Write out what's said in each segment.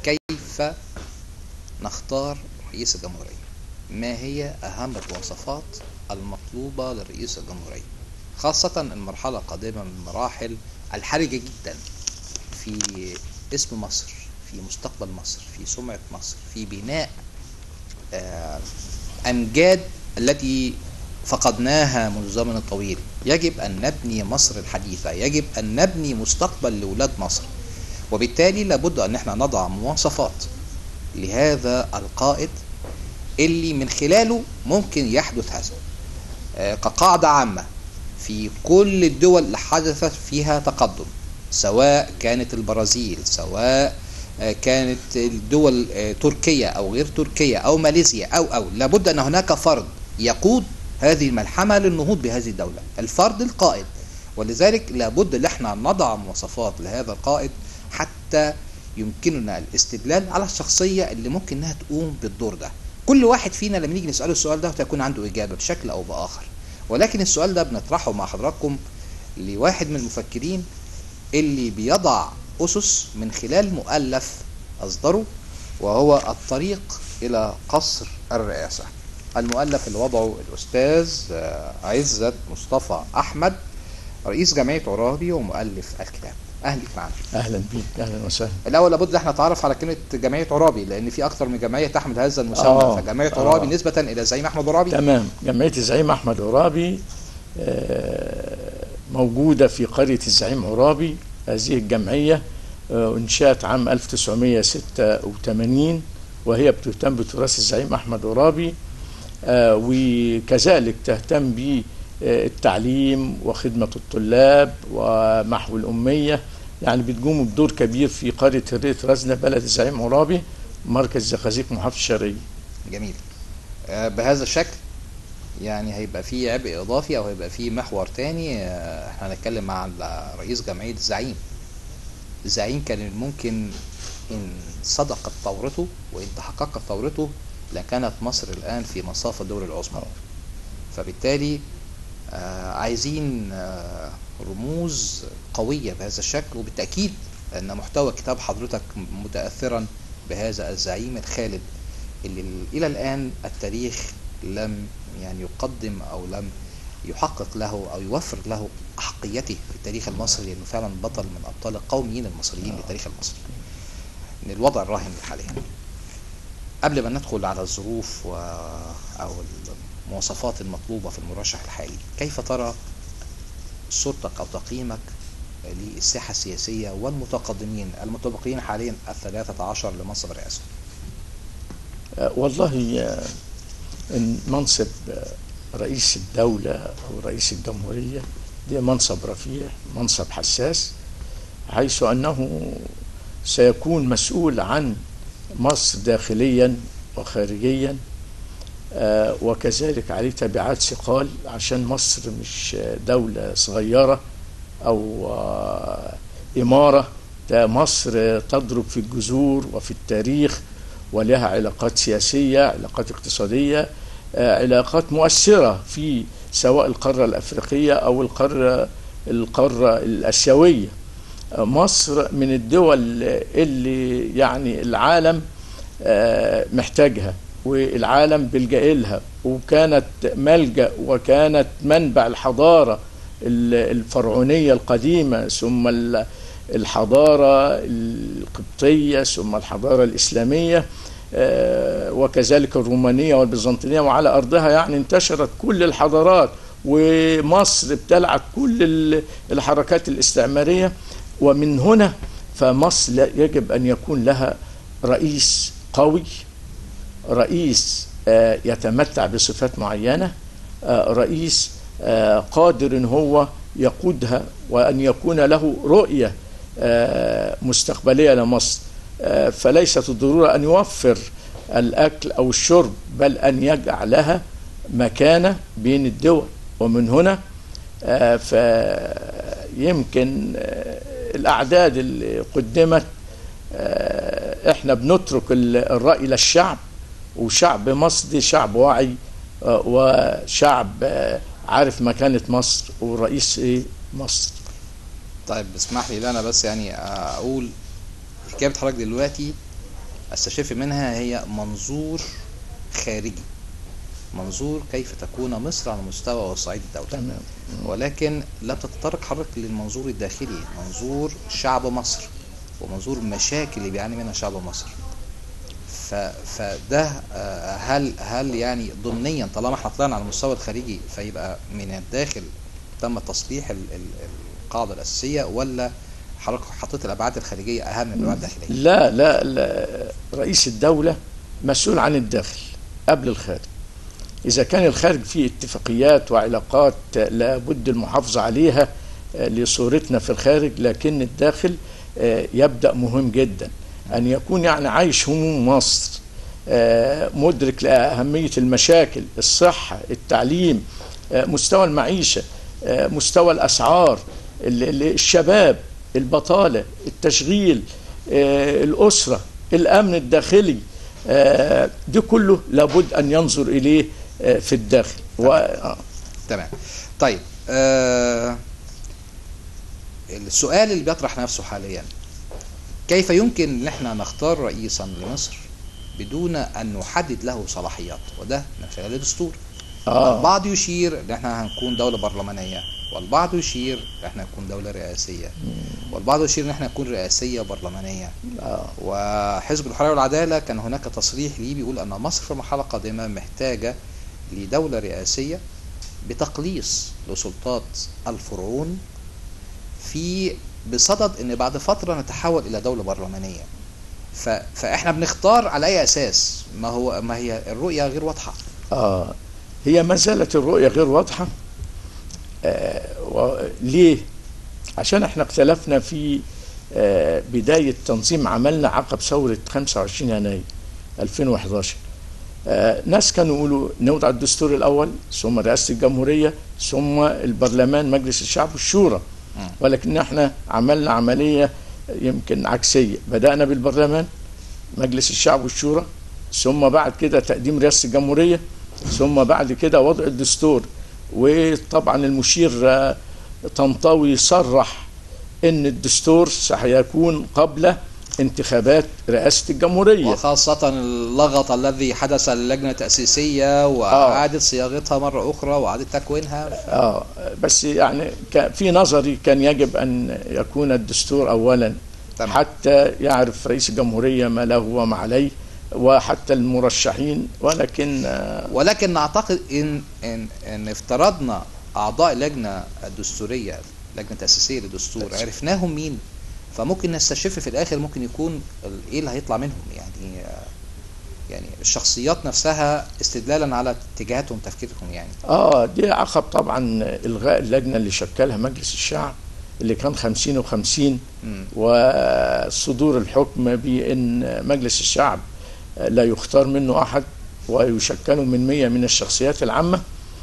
كيف نختار رئيس الجمهورية ما هي أهم المواصفات المطلوبة لرئيس الجمهورية خاصة المرحلة القادمة من المراحل الحرجة جدا في اسم مصر في مستقبل مصر في سمعة مصر في بناء آه، أمجاد التي فقدناها منذ زمن طويل يجب أن نبني مصر الحديثة يجب أن نبني مستقبل لأولاد مصر وبالتالي لابد أن احنا نضع مواصفات لهذا القائد اللي من خلاله ممكن يحدث هذا آه، كقاعدة عامة في كل الدول اللي حدثت فيها تقدم سواء كانت البرازيل سواء آه، كانت الدول آه، تركيا او غير تركيا او ماليزيا او او لابد ان هناك فرد يقود هذه الملحمه للنهوض بهذه الدوله الفرد القائد ولذلك لابد ان احنا نضع مواصفات لهذا القائد حتى يمكننا الاستدلال على الشخصيه اللي ممكن انها تقوم بالدور ده كل واحد فينا لما نيجي نساله السؤال ده هيكون عنده اجابه بشكل او باخر ولكن السؤال ده بنطرحه مع حضراتكم لواحد من المفكرين اللي بيضع أسس من خلال مؤلف أصدره وهو الطريق إلى قصر الرئاسة المؤلف اللي وضعه الأستاذ آه، عزت مصطفى أحمد رئيس جمعية عرابي ومؤلف الكتاب أهلا بك معنا اهلا بيك اهلا وسهلا الأول لابد احنا نتعرف على كلمة جمعية عرابي لأن في أكثر من جمعية تحمل هذا المسمى آه، فجمعية آه. عرابي نسبة إلى زعيم أحمد عرابي تمام جمعيه الزعيم احمد عرابي آه، موجوده في قريه الزعيم عرابي هذه الجمعيه آه، انشات عام 1986 وهي بتهتم بتراث الزعيم احمد عرابي آه، وكذلك تهتم بالتعليم وخدمه الطلاب ومحو الاميه يعني بتقوم بدور كبير في قريه هريه رزنه بلد الزعيم عرابي مركز زقازيق محافظه الشرقيه جميل آه، بهذا الشكل يعني هيبقى فيه عبء اضافي او هيبقى فيه محور تاني آه، احنا هنتكلم مع رئيس جمعيه الزعيم الزعيم كان ممكن ان صدقت ثورته وان تحققت ثورته لكانت مصر الان في مصاف الدول العظمى فبالتالي آه، عايزين آه، رموز قويه بهذا الشكل وبالتاكيد ان محتوى كتاب حضرتك متاثرا بهذا الزعيم الخالد اللي الى الان التاريخ لم يعني يقدم او لم يحقق له او يوفر له احقيته في التاريخ المصري لانه فعلا بطل من ابطال القوميين المصريين للتاريخ المصري من الوضع الراهن حاليا قبل ما ندخل على الظروف و... او المواصفات المطلوبه في المرشح الحالي كيف ترى صورتك او تقييمك للساحه السياسيه والمتقدمين المتبقيين حاليا الثلاثه عشر لمنصب الرئاسه آه، والله آه، إن منصب آه، رئيس الدولة أو رئيس الجمهورية ده منصب رفيع منصب حساس حيث أنه سيكون مسؤول عن مصر داخليا وخارجيا آه، وكذلك عليه تبعات ثقال عشان مصر مش دولة صغيرة أو آه، إمارة ده مصر تضرب في الجذور وفي التاريخ ولها علاقات سياسية علاقات اقتصادية آه، علاقات مؤثرة في سواء القارة الأفريقية أو القارة القارة الآسيوية آه، مصر من الدول اللي يعني العالم آه، محتاجها والعالم بيلجأ لها وكانت ملجأ وكانت منبع الحضارة ال- الفرعونية القديمة ثم ال- الحضارة القبطية ثم الحضارة الإسلامية آه، وكذلك الرومانية والبيزنطية وعلى أرضها يعني انتشرت كل الحضارات ومصر ابتلعت كل ال- الحركات الاستعمارية ومن هنا فمصر لا- يجب أن يكون لها رئيس قوي رئيس آه، يتمتع بصفات معينة آه، رئيس آه، قادر ان هو يقودها وان يكون له رؤية آه، مستقبلية لمصر آه، فليست الضرورة ان يوفر الاكل او الشرب بل ان يجعلها مكانة بين الدول ومن هنا آه، فيمكن آه، الاعداد اللي قدمت آه، احنا بنترك ال- الرأي للشعب وشعب مصر دي شعب واعي آه، وشعب آه، عارف مكانة مصر ورئيس ايه مصر طيب اسمح لي انا بس يعني اقول حكايه حضرتك دلوقتي استشف منها هي منظور خارجي منظور كيف تكون مصر على مستوى وصعيد الدولة تمام ولكن لا تتطرق حضرتك للمنظور الداخلي منظور شعب مصر ومنظور المشاكل اللي بيعاني منها شعب مصر ف... فده آه، هل هل يعني ضمنيا طالما احنا طلعنا على المستوى الخارجي فيبقى من الداخل تم تصليح ال... ال... القاعده الاساسيه ولا حضرتك حطيت الابعاد الخارجيه اهم من الابعاد الداخليه؟ لا لا لا رئيس الدولة مسؤول عن الداخل قبل الخارج إذا كان الخارج فيه اتفاقيات وعلاقات لابد المحافظة عليها آه، لصورتنا في الخارج لكن الداخل آه، يبدأ مهم جدا أن يكون يعني عايش هموم مصر آه، مدرك لأهمية المشاكل الصحة التعليم آه، مستوى المعيشة آه، مستوى الأسعار ال- ال- الشباب البطالة التشغيل آه، الأسرة الأمن الداخلي آه، ده كله لابد أن ينظر إليه آه، في الداخل و... آه. تمام طيب آه السؤال اللي بيطرح نفسه حاليا كيف يمكن ان احنا نختار رئيسا لمصر بدون ان نحدد له صلاحيات وده من خلال الدستور آه. البعض يشير ان احنا هنكون دولة برلمانية والبعض يشير ان احنا هنكون دولة رئاسية والبعض يشير ان احنا نكون رئاسية برلمانية آه. وحزب الحرية والعدالة كان هناك تصريح ليه بيقول أن مصر في المرحلة القادمة محتاجة لدولة رئاسية بتقليص لسلطات الفرعون في بصدد ان بعد فترة نتحول الى دولة برلمانية ف... فاحنا بنختار على اي اساس ما هو ما هي الرؤية غير واضحة آه هي ما زالت الرؤية غير واضحة آه و- ليه؟ عشان احنا اختلفنا في آه بداية تنظيم عملنا عقب ثورة 25 يناير 2011 آه ناس كانوا يقولوا نوضع الدستور الأول ثم رئاسة الجمهورية ثم البرلمان مجلس الشعب والشورى مم. ولكن احنا عملنا عملية يمكن عكسية بدأنا بالبرلمان مجلس الشعب والشورى ثم بعد كده تقديم رئاسة الجمهورية ثم بعد كده وضع الدستور وطبعا المشير آه، طنطاوي صرح ان الدستور سيكون قبل انتخابات رئاسة الجمهورية وخاصة اللغط الذي حدث للجنة التأسيسية وإعادة صياغتها مرة أخرى وإعادة تكوينها اه بس يعني كان- في نظري كان يجب ان يكون الدستور اولا تمام. حتى يعرف رئيس الجمهورية ما له وما عليه وحتى المرشحين ولكن آه، ولكن نعتقد ان ان ان افترضنا اعضاء اللجنه الدستوريه اللجنه التاسيسيه للدستور عرفناهم مين فممكن نستشف في الاخر ممكن يكون ال- ايه اللي هيطلع منهم يعني آه، يعني الشخصيات نفسها استدلالا على اتجاهاتهم تفكيرهم يعني اه دي عقب طبعا الغاء اللجنه اللي شكلها مجلس الشعب اللي كان 50 و50 مم. وصدور الحكم بان مجلس الشعب لا يختار منه احد ويشكل من 100 من الشخصيات العامه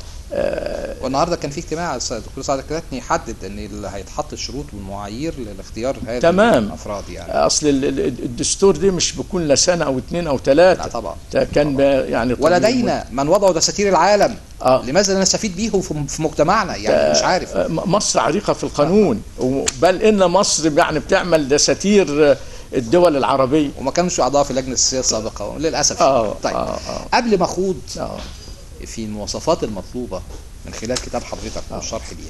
آه، والنهارده كان في اجتماع الس- الدكتور سعد الكتاتني يحدد ان اللي هيتحط الشروط والمعايير لاختيار هذه تمام. الافراد يعني اصل ال- ال- الدستور دي مش بيكون لا سنه او اثنين او ثلاثه لا طبعا ده كان ب- يعني طويل ولدينا من وضعوا دساتير العالم آه. لماذا لا نستفيد بيهم في في مجتمعنا يعني مش عارف آه، مصر عريقه في القانون بل ان مصر يعني بتعمل دساتير آه، الدول العربيه وما كانوش اعضاء في لجنه السياسه السابقه للاسف اه طيب اه اه, قبل ما اخوض آه. في المواصفات المطلوبه من خلال كتاب حضرتك والشرح ليها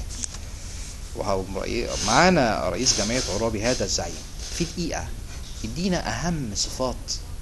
وهو رأي- معانا رئيس جمعيه عرابي هذا الزعيم في دقيقه ادينا اهم صفات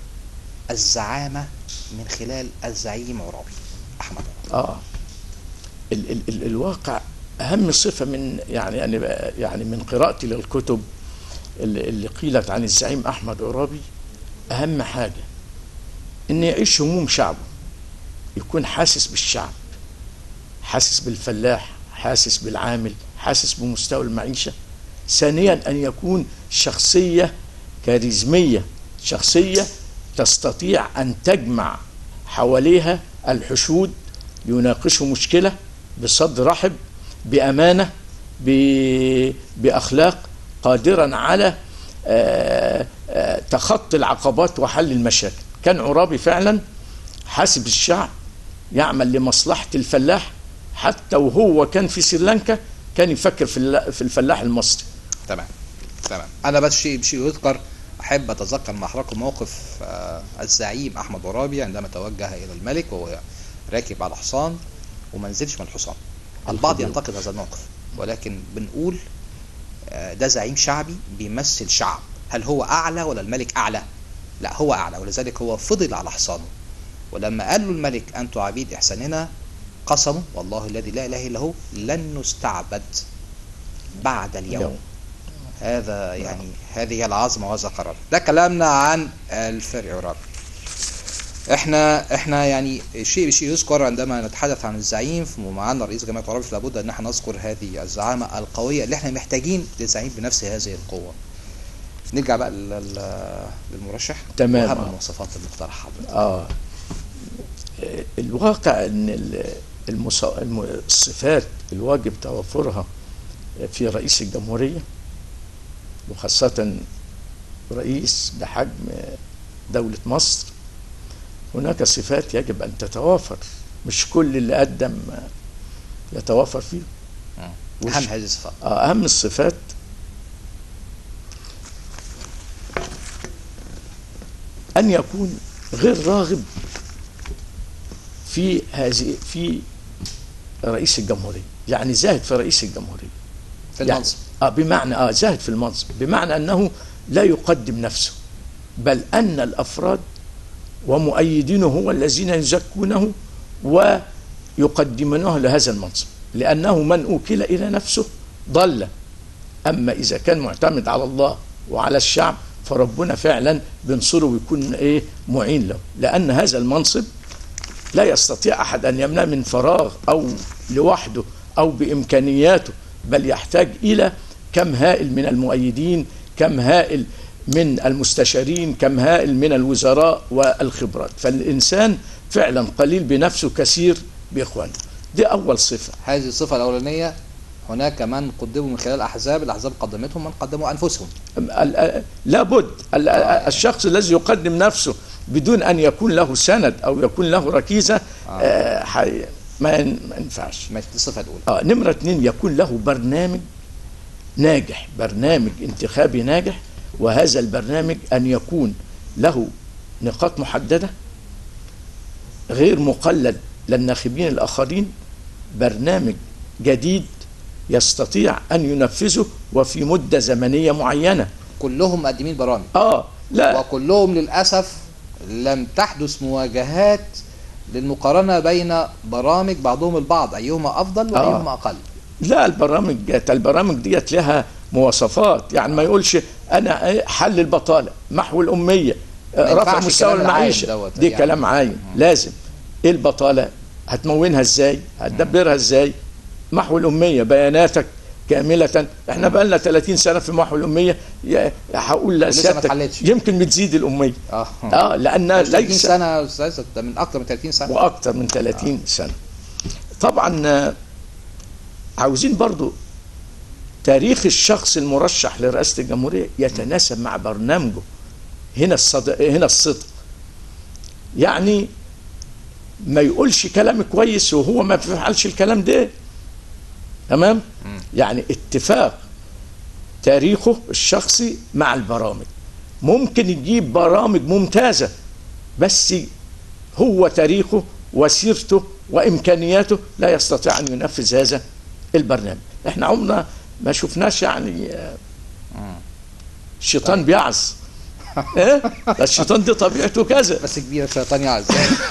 الزعامه من خلال الزعيم عرابي احمد عرابي اه ال ال ال الواقع اهم صفه من يعني يعني يعني من قراءتي للكتب اللي, اللي قيلت عن الزعيم احمد عرابي اهم حاجه ان يعيش هموم شعبه يكون حاسس بالشعب حاسس بالفلاح حاسس بالعامل حاسس بمستوى المعيشه ثانيا ان يكون شخصيه كاريزميه شخصيه تستطيع ان تجمع حواليها الحشود يناقشوا مشكله بصدر رحب بامانه ب- باخلاق قادرا على آه، آه، تخطي العقبات وحل المشاكل كان عرابي فعلا حاسب الشعب يعمل لمصلحه الفلاح حتى وهو كان في سريلانكا كان يفكر في الل- في الفلاح المصري تمام تمام انا بس شيء شيء يذكر احب اتذكر مع حضراتكم موقف آه، الزعيم احمد عرابي عندما توجه الى الملك وهو راكب على حصان وما نزلش من الحصان البعض الخضوع. ينتقد هذا الموقف ولكن بنقول آه، ده زعيم شعبي بيمثل شعب هل هو اعلى ولا الملك اعلى لا هو اعلى ولذلك هو فضل على حصانه ولما قال له الملك انتم عبيد احساننا قسموا والله الذي لا اله الا هو لن نستعبد بعد اليوم يوم. هذا يعني هذه هي العظمه وهذا قرار ده كلامنا عن الفرع عرابي احنا احنا يعني شيء بشيء يذكر عندما نتحدث عن الزعيم ومعنا رئيس جمعيه عرابي فلابد ان احنا نذكر هذه الزعامه القويه اللي احنا محتاجين لزعيم بنفس هذه القوه نرجع بقى لل- لل- للمرشح تمام. واهم المواصفات المقترحه حضرتك اه الواقع ان ال- المص- الم- الصفات الواجب توفرها في رئيس الجمهوريه وخاصه رئيس بحجم دوله مصر هناك صفات يجب ان تتوافر مش كل اللي قدم يتوافر فيه وش- اهم هذه الصفات آه، أهم الصفات أن يكون غير راغب في هذه في رئيس الجمهورية يعني زاهد في رئيس الجمهورية في يعني المنصب آه بمعنى آه زاهد في المنصب بمعنى أنه لا يقدم نفسه بل أن الأفراد ومؤيدينه هو الذين يزكونه ويقدمونه لهذا المنصب لأنه من أوكل إلى نفسه ضل أما إذا كان معتمد على الله وعلى الشعب فربنا فعلا بينصره ويكون إيه معين له لأن هذا المنصب لا يستطيع أحد أن يمنع من فراغ أو لوحده أو بإمكانياته بل يحتاج إلى كم هائل من المؤيدين كم هائل من المستشارين كم هائل من الوزراء والخبرات فالإنسان فعلا قليل بنفسه كثير بإخوانه دي أول صفة هذه الصفه الاولانيه هناك من قدموا من خلال احزاب الاحزاب قدمتهم من قدموا انفسهم ال- ال- لابد ال- الشخص الذي يقدم نفسه بدون أن يكون له سند أو يكون له ركيزة آه، حي- ما ين- ما ينفعش ماشي دي الصفه الاولى آه نمرة اتنين يكون له برنامج ناجح برنامج انتخابي ناجح وهذا البرنامج أن يكون له نقاط محددة غير مقلد للناخبين الآخرين برنامج جديد يستطيع أن ينفذه وفي مدة زمنية معينة كلهم مقدمين برامج آه لا وكلهم للاسف لم تحدث مواجهات للمقارنه بين برامج بعضهم البعض ايهما افضل آه. وايهما اقل لا البرامج البرامج ديت لها مواصفات يعني ما يقولش انا إيه حل البطاله محو الاميه ما رفع ينفعش مستوى الكلام العام المعيشه دوت دي يعني. كلام عايم لازم ايه البطاله هتمونها ازاي هتدبرها ازاي محو الاميه بياناتك كامله احنا بقى لنا 30 سنه في محو الاميه يا- هقول ولسه ما لسيادتك اتحلتش. يمكن بتزيد الاميه اه اه لانها 30 ليس سنه يا استاذ ده من اكتر من 30 سنه واكثر من 30 سنه طبعا آه، عاوزين برضو تاريخ الشخص المرشح لرئاسه الجمهوريه يتناسب مع برنامجه هنا الصدق هنا الصدق يعني ما يقولش كلام كويس وهو ما بيفعلش الكلام ده تمام يعني اتفاق تاريخه الشخصي مع البرامج ممكن يجيب برامج ممتازه بس هو تاريخه وسيرته وامكانياته لا يستطيع ان ينفذ هذا البرنامج احنا عمرنا ما شفناش يعني آه، الشيطان بيعز ايه ده الشيطان دي طبيعته كذا بس كبيره شيطان يعز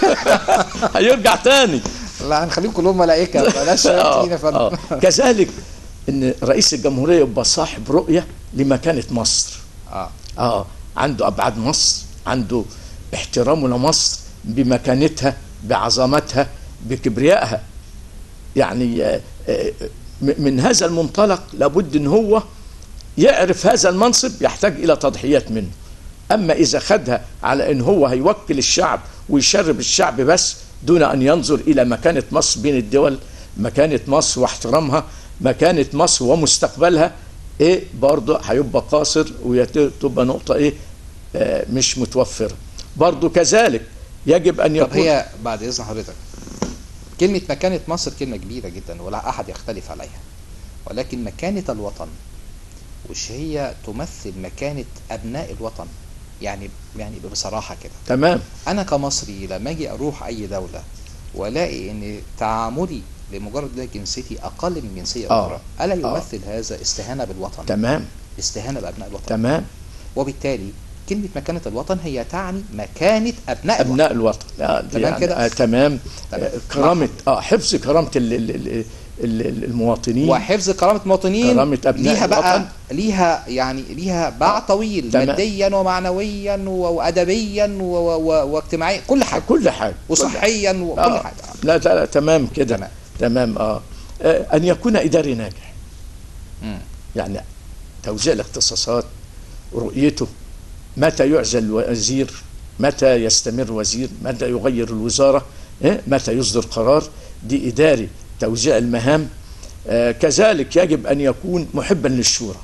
هيرجع تاني لا هنخليهم كلهم ملائكه بلاش آه، شياطين يا فندم آه. كذلك ان رئيس الجمهوريه يبقى صاحب رؤيه لمكانه مصر اه اه عنده ابعاد مصر عنده احترامه لمصر بمكانتها بعظمتها بكبريائها يعني آه، آه، م- من هذا المنطلق لابد ان هو يعرف هذا المنصب يحتاج الى تضحيات منه اما اذا خدها على ان هو هيوكل الشعب ويشرب الشعب بس دون ان ينظر الى مكانه مصر بين الدول مكانه مصر واحترامها مكانه مصر ومستقبلها ايه برضه هيبقى قاصر وتبقى نقطه ايه آه مش متوفره برضه كذلك يجب ان طب يكون هي بعد اذن حضرتك كلمه مكانه مصر كلمه كبيره جدا ولا احد يختلف عليها ولكن مكانه الوطن وش هي تمثل مكانة أبناء الوطن يعني يعني بصراحة كده تمام أنا كمصري لما أجي أروح أي دولة وألاقي إن تعاملي لمجرد ده جنسيتي أقل من جنسية آه. أخرى ألا آه. يمثل هذا استهانة بالوطن تمام استهانة بأبناء الوطن تمام وبالتالي كلمة مكانة الوطن هي تعني مكانة أبناء الوطن ابناء الوطن آه دي تمام يعني كده؟ آه تمام تمام. آه كرامه اه حفظ كرامه ال ال ال ال المواطنين وحفظ كرامة المواطنين كرامة أبناء ليها بقى الوطن. ليها يعني ليها باع طويل تمام. ماديا ومعنويا و- وأدبيا و- و- واجتماعيا كل حاجة كل حاجه وصحيا وكل آه. حاجة لا لا لا تمام كده تمام. تمام اه آه، ان يكون اداري ناجح مم. يعني توزيع الاختصاصات رؤيته متى يعزل الوزير متى يستمر وزير متى يغير الوزارة إيه؟ متى يصدر قرار دي إداري توزيع المهام آه كذلك يجب أن يكون محبا للشورى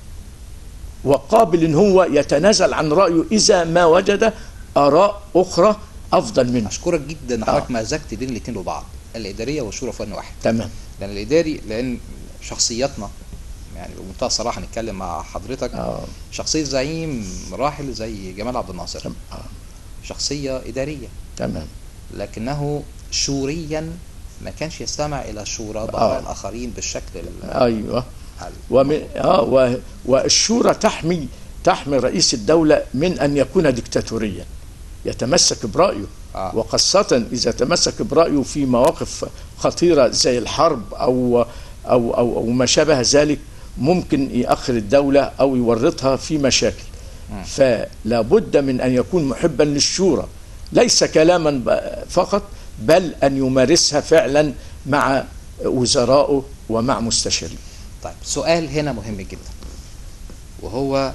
وقابل ان هو يتنازل عن رأيه إذا ما وجد آراء أخرى أفضل منه أشكرك جدا إن آه. حضرتك مزجت بين الاثنين وبعض الإدارية والشورى في فن واحد تمام لأن الإداري لأن شخصياتنا يعني بمنتهى الصراحة نتكلم مع حضرتك آه. شخصية زعيم راحل زي جمال عبد الناصر تم- آه. شخصية إدارية تمام لكنه شوريا ما كانش يستمع إلى شورى آه. بقى الآخرين بالشكل ال- أيوه ال- ومن آه و- والشورى تحمي تحمي رئيس الدولة من أن يكون ديكتاتوريا يتمسك برأيه آه. وخاصة إذا تمسك برأيه في مواقف خطيرة زي الحرب أو أو أو, أو ما شابه ذلك ممكن يأخر الدولة أو يورطها في مشاكل مم. فلا بد من أن يكون محبا للشورى ليس كلاما ب- فقط بل أن يمارسها فعلا مع وزرائه ومع مستشاريه طيب سؤال هنا مهم جدا وهو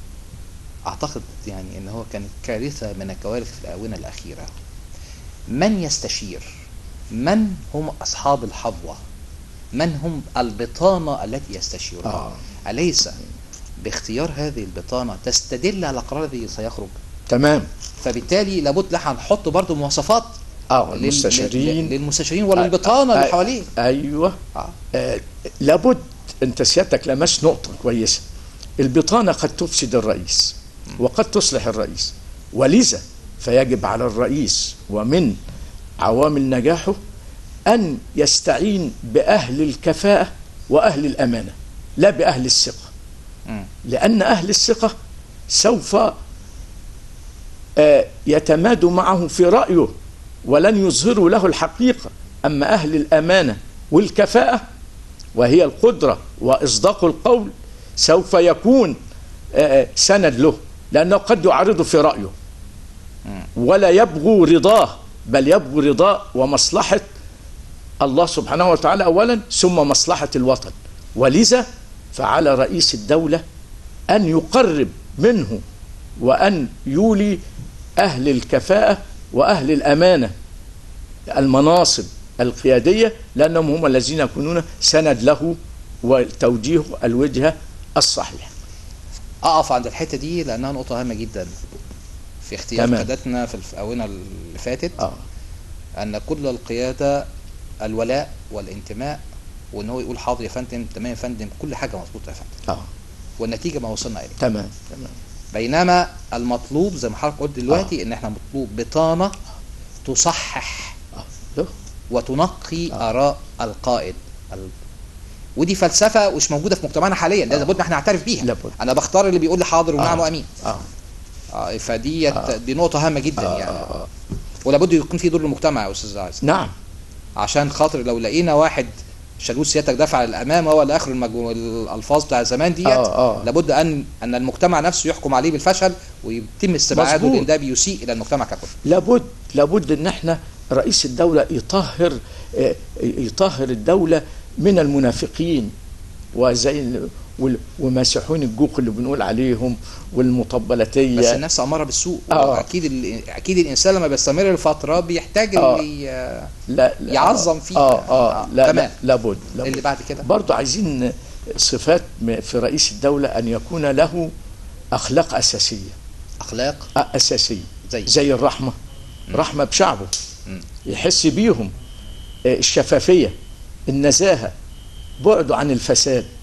اعتقد يعني ان هو كانت كارثه من الكوارث في الاونه الاخيره من يستشير من هم اصحاب الحظوه من هم البطانه التي يستشيرها آه. اليس باختيار هذه البطانه تستدل على القرار الذي سيخرج تمام فبالتالي لابد نحن نحط برضه مواصفات اه لل- المستشارين لل- للمستشارين وللبطانه اللي آه، حواليه ايوه آه. آه لابد انت سيادتك لمست نقطه كويسه البطانه قد تفسد الرئيس وقد تصلح الرئيس ولذا فيجب على الرئيس ومن عوامل نجاحه ان يستعين باهل الكفاءه واهل الامانه لا باهل الثقه مم. لأن أهل الثقة سوف آه، يتمادوا معه في رأيه ولن يظهروا له الحقيقة أما أهل الأمانة والكفاءة وهي القدرة وإصداق القول سوف يكون آه، سند له لأنه قد يعارضه في رأيه ولا يبغوا رضاه بل يبغوا رضاه ومصلحة الله سبحانه وتعالى أولا ثم مصلحة الوطن ولذا فعلى رئيس الدولة أن يقرب منه وأن يولي أهل الكفاءة وأهل الأمانة المناصب القيادية لأنهم هم الذين يكونون سند له وتوجيه الوجهة الصحيح اقف عند الحته دي لانها نقطه هامه جدا في اختيار تمام. قيادتنا في الاونه اللي فاتت آه. ان كل القياده الولاء والانتماء وان هو يقول حاضر يا فندم تمام يا فندم كل حاجه مظبوطه يا فندم آه. والنتيجه ما وصلنا اليه تمام تمام بينما المطلوب زي ما حضرتك قلت دلوقتي ان احنا مطلوب بطانه تصحح آه. له. وتنقي اراء القائد ال... ودي فلسفه مش موجوده في مجتمعنا حاليا ده لابد ان احنا نعترف بيها لابد. انا بختار اللي بيقول لي حاضر ونعم آه. وامين آه. آه فدي آه. دي نقطه هامه جدا آه. يعني آه. ولابد يكون في دور للمجتمع يا استاذ عايز نعم عشان خاطر لو لقينا واحد شالوت سيادتك دفع للامام هو لاخر المجمو... الالفاظ بتاع زمان ديت آه، آه. لابد ان ان المجتمع نفسه يحكم عليه بالفشل ويتم استبعاده مظبوط. لان ده بيسيء الى المجتمع ككل لابد لابد ان احنا رئيس الدولة يطهر آه، يطهر الدولة من المنافقين وزي ال- وال- وماسحون الجوق اللي بنقول عليهم والمطبلتية بس الناس اماره بالسوء آه. اكيد ال... اكيد الانسان لما بيستمر لفتره بيحتاج آه. اللي لا لا يعظم فيها. اه اه, آه، لا, تمام. لا لابد, لابد. اللي بعد كده برضو عايزين صفات م- في رئيس الدولة أن يكون له أخلاق أساسية اخلاق أ- أساسية زي زي الرحمة رحمة بشعبه مم. يحس بيهم آه، الشفافية النزاهة بعده عن الفساد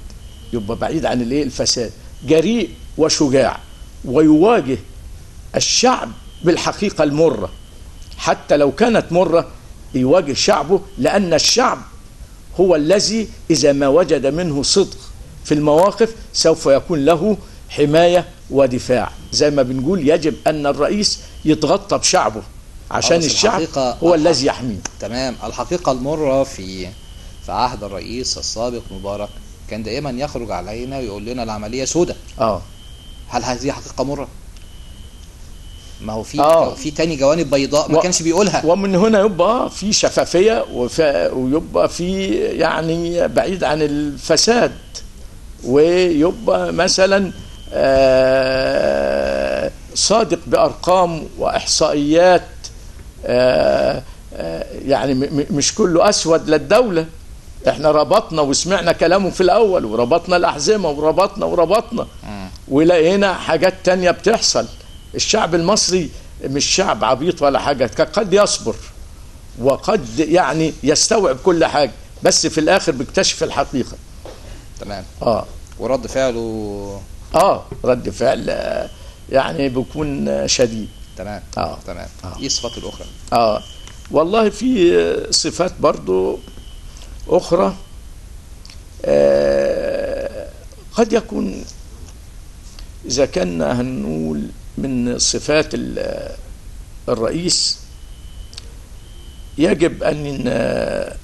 يبقى بعيد عن الايه الفساد جريء وشجاع ويواجه الشعب بالحقيقة المرة حتى لو كانت مرة يواجه شعبه لأن الشعب هو الذي إذا ما وجد منه صدق في المواقف سوف يكون له حماية ودفاع زي ما بنقول يجب أن الرئيس يتغطى بشعبه عشان بس الشعب الحقيقة- هو الذي يحميه تمام الحقيقة المرة في في عهد الرئيس السابق مبارك كان دائما يخرج علينا ويقول لنا العملية سودة اه هل هذه حقيقة مرة؟ ما هو في آه. في تاني جوانب بيضاء ما و- كانش بيقولها ومن هنا يبقى في شفافية وف... ويبقى في يعني بعيد عن الفساد ويبقى مثلا آه، صادق بأرقام وإحصائيات آه، آه، يعني م- م- مش كله أسود للدولة احنا ربطنا وسمعنا كلامه في الأول وربطنا الأحزمة وربطنا وربطنا مم. ولقينا حاجات تانية بتحصل الشعب المصري مش شعب عبيط ولا حاجة قد يصبر وقد يعني يستوعب كل حاجة بس في الآخر بيكتشف الحقيقة تمام آه ورد فعله آه رد فعل آه، يعني بيكون آه، شديد تمام آه. تمام آه. ايه الصفات الأخرى؟ آه والله في آه، صفات برضو أخرى آه قد يكون إذا كنا هنقول من صفات ال- الرئيس يجب أن آه،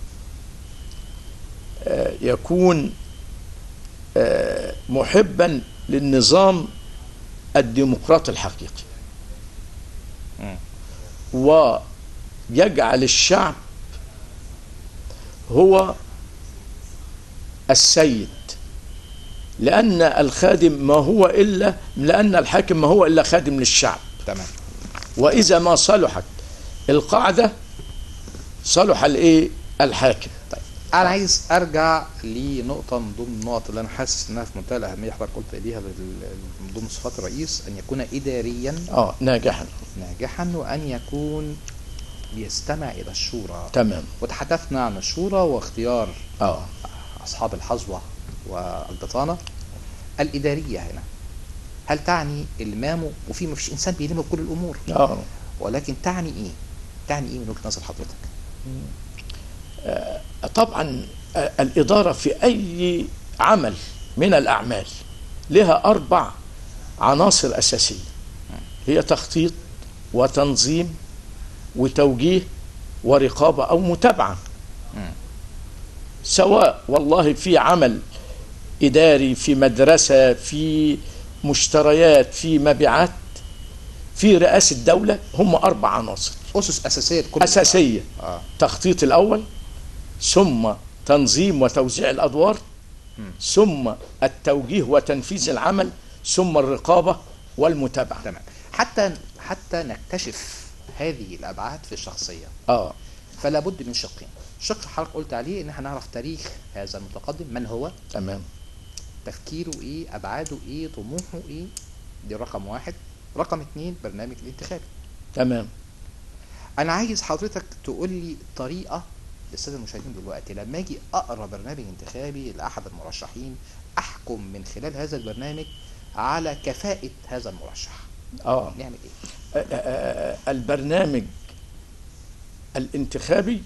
آه، يكون آه، محبا للنظام الديمقراطي الحقيقي مم. ويجعل الشعب هو السيد لأن الخادم ما هو إلا لأن الحاكم ما هو إلا خادم للشعب تمام وإذا ما صلحت القاعدة صلح الإيه الحاكم طيب انا عايز ارجع لنقطه من ضمن النقط اللي انا حاسس انها في منتهى الاهميه حضرتك قلت بيها بال- من ضمن صفات الرئيس ان يكون اداريا آه ناجحا ناجحا وان يكون بيستمع الى الشورى تمام وتحدثنا عن الشورى واختيار آه اصحاب الحظوه والبطانه الاداريه هنا هل تعني المامه وفي ما فيش انسان بيلم بكل الامور آه ولكن تعني ايه تعني ايه من وجهه نظر حضرتك طبعا آه، الإدارة في أي عمل من الأعمال لها أربع عناصر أساسية هي تخطيط وتنظيم وتوجيه ورقابة أو متابعة مم. سواء والله في عمل إداري في مدرسة في مشتريات في مبيعات في رئاسة دولة هم أربع عناصر اسس اساسيه لكل أساسية اه تخطيط الأول ثم تنظيم وتوزيع الأدوار مم. ثم التوجيه وتنفيذ العمل ثم الرقابة والمتابعة تمام حتى حتى نكتشف هذه الابعاد في الشخصيه آه فلا بد من شقين شق حضرتك قلت عليه ان احنا نعرف تاريخ هذا المتقدم من هو تمام تفكيره ايه ابعاده ايه طموحه ايه دي رقم واحد رقم اتنين برنامج الانتخابي تمام انا عايز حضرتك تقول لي طريقه للساده المشاهدين دلوقتي لما اجي اقرا برنامج انتخابي لاحد المرشحين احكم من خلال هذا البرنامج على كفاءه هذا المرشح آه نعمل ايه آه، آه، آه، البرنامج الانتخابي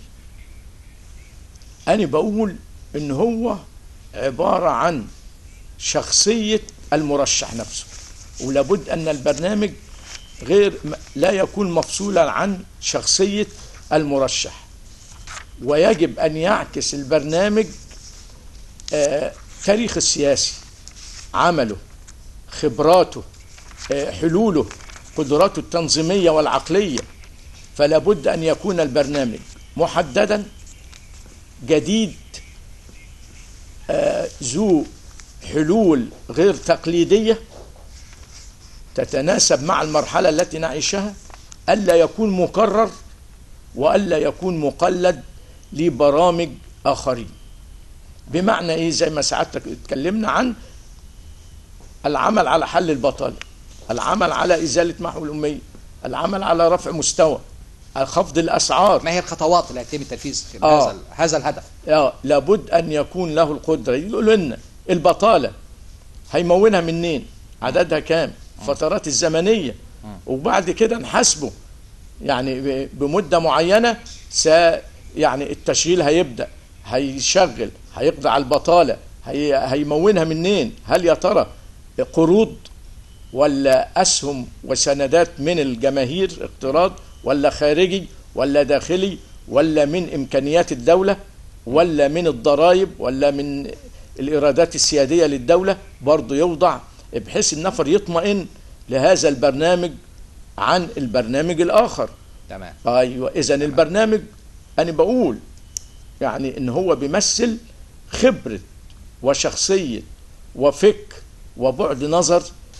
أنا بقول إن هو عبارة عن شخصية المرشح نفسه ولابد أن البرنامج غير لا يكون مفصولا عن شخصية المرشح ويجب أن يعكس البرنامج آه، تاريخ السياسي عمله خبراته آه، حلوله قدراته التنظيمية والعقلية فلا بد أن يكون البرنامج محددا جديد آه، ذو حلول غير تقليدية تتناسب مع المرحلة التي نعيشها ألا يكون مكرر وألا يكون مقلد لبرامج آخرين بمعنى إيه زي ما سعادتك اتكلمنا عن العمل على حل البطالة العمل على إزالة محو الأمية العمل على رفع مستوى خفض الأسعار ما هي الخطوات اللي هيتم التنفيذ في آه. هذا هذا الهدف آه، لابد أن يكون له القدرة يقول لنا البطالة هيمونها منين عددها كام فترات الزمنية وبعد كده نحاسبه يعني ب- بمدة معينة س يعني التشغيل هيبدأ هيشغل هيقضي على البطالة هي هيمونها منين هل يا ترى قروض ولا أسهم وسندات من الجماهير اقتراض ولا خارجي ولا داخلي ولا من إمكانيات الدولة ولا من الضرائب ولا من الإيرادات السيادية للدولة برضه يوضع بحيث النفر يطمئن لهذا البرنامج عن البرنامج الآخر تمام ايوه اذا البرنامج انا بقول يعني ان هو بيمثل خبره وشخصيه وفكر وبعد نظر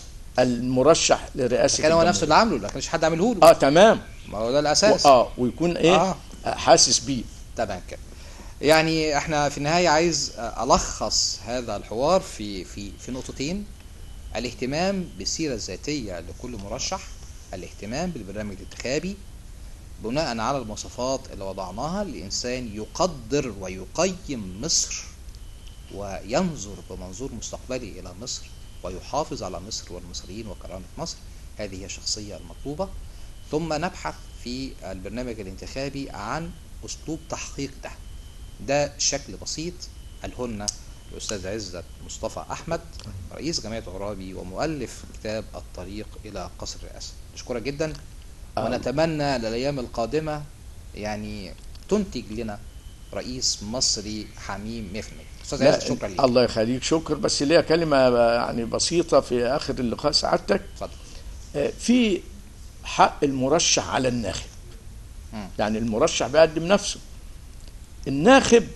المرشح لرئاسه كان هو الجمهورية. نفسه اللي عامله ما كانش حد عامله له اه تمام ما هو ده الاساس اه ويكون ايه آه. آه. حاسس بيه تمام كده يعني احنا في النهايه عايز الخص هذا الحوار في في في نقطتين الاهتمام بالسيره الذاتيه لكل مرشح الاهتمام بالبرنامج الانتخابي بناء على المواصفات اللي وضعناها لانسان يقدر ويقيم مصر وينظر بمنظور مستقبلي الى مصر ويحافظ على مصر والمصريين وكرامه مصر هذه هي الشخصيه المطلوبه ثم نبحث في البرنامج الانتخابي عن اسلوب تحقيق ده ده شكل بسيط قاله الاستاذ عزت مصطفى احمد رئيس جمعيه عرابي ومؤلف كتاب الطريق الى قصر الرئاسه نشكرك جدا ونتمنى للايام القادمه يعني تنتج لنا رئيس مصري حميم 100% استاذ لا، عزت شكرا لك الله يخليك شكر بس ليا كلمه يعني بسيطه في اخر اللقاء سعادتك اتفضل آه، في حق المرشح على الناخب مم. يعني المرشح بيقدم نفسه الناخب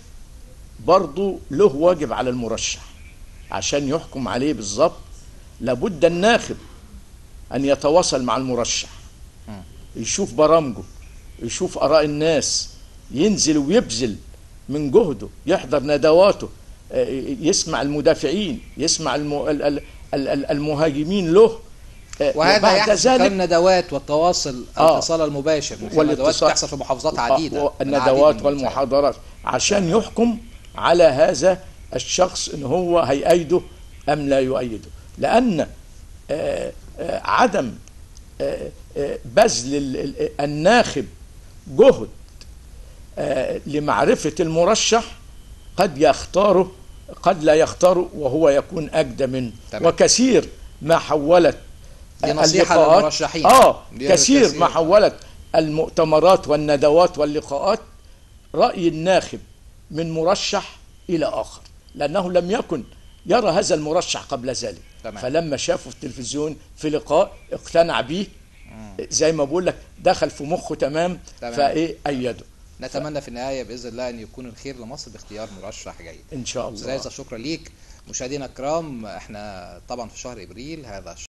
برضه له واجب على المرشح عشان يحكم عليه بالظبط لابد الناخب ان يتواصل مع المرشح مم. يشوف برامجه يشوف اراء الناس ينزل ويبذل من جهده يحضر ندواته آه، يسمع المدافعين يسمع الم- ال- ال- ال- ال- المهاجمين له آه، وهذا وبعد يحدث ذلك كان الندوات والتواصل آه. الاتصال المباشر من خلال والاتصال- ندوات بتحصل في محافظات عديده من الندوات عديد من المنشآت. والمحاضرات عشان يحكم على هذا الشخص ان هو هيأيده ام لا يؤيده لان آه، آه، عدم آه، آه، بذل ال- ال- الناخب جهد آه، لمعرفة المرشح قد يختاره قد لا يختاره وهو يكون أجدى منه تمام. وكثير ما حولت دي نصيحة اللقاءات- للمرشحين. اه دي كثير كثير. ما حولت المؤتمرات والندوات واللقاءات رأي الناخب من مرشح إلى آخر لأنه لم يكن يرى هذا المرشح قبل ذلك تمام. فلما شافه في التلفزيون في لقاء اقتنع به زي ما بقول لك دخل في مخه تمام تمام. فايه أيده نتمنى في النهايه باذن الله ان يكون الخير لمصر باختيار مرشح جيد إن شاء استاذ الله عايز شكرا ليك مشاهدينا الكرام احنا طبعا في شهر ابريل هذا